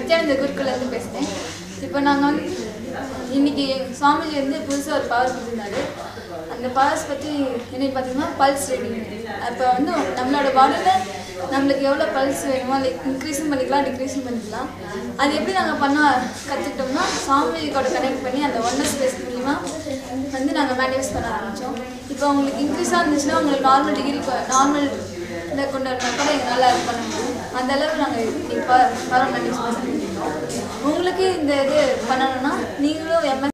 நித்யானந்த குருக்குலேருந்து பேசுகிறேன் இப்போ நாங்கள் வந்து இன்னைக்கு சுவாமிஜி வந்து புதுசாக ஒரு பவர் கொடுத்துருந்தாரு அந்த பவர்ஸ் பற்றி என்னன்னு பார்த்தீங்கன்னா பல்ஸ் ரீடிங் அப்போ வந்து நம்மளோட பாடியில் நம்மளுக்கு எவ்வளோ பல்ஸ் வேணுமோ லைக் இன்க்ரீஸும் பண்ணிக்கலாம் டிக்ரீஸும் பண்ணிக்கலாம் அது எப்படி நாங்கள் பண்ண கற்றுக்கிட்டோம்னா சாமிஜி கூட கனெக்ட் பண்ணி அந்த ஒன்னஸ் ஸ்பேஸ் மூலிமா வந்து நாங்கள் மேனிஃபெஸ்ட் பண்ண ஆரம்பித்தோம் இப்போ உங்களுக்கு இன்க்ரீஸாக இருந்துச்சுன்னா உங்களுக்கு நார்மல் டிகிரி நார்மல் இதை கொண்டு வரணும் கூட எங்களால் இது பண்ண முடியும் அந்த அளவு நாங்கள் இப்போ பவர் மேனிஃபெஸ்ட் பண்ணிருக்கோம் உங்களுக்கு இந்த இது பண்ணணும்னா நீங்களும் எம்எஸ்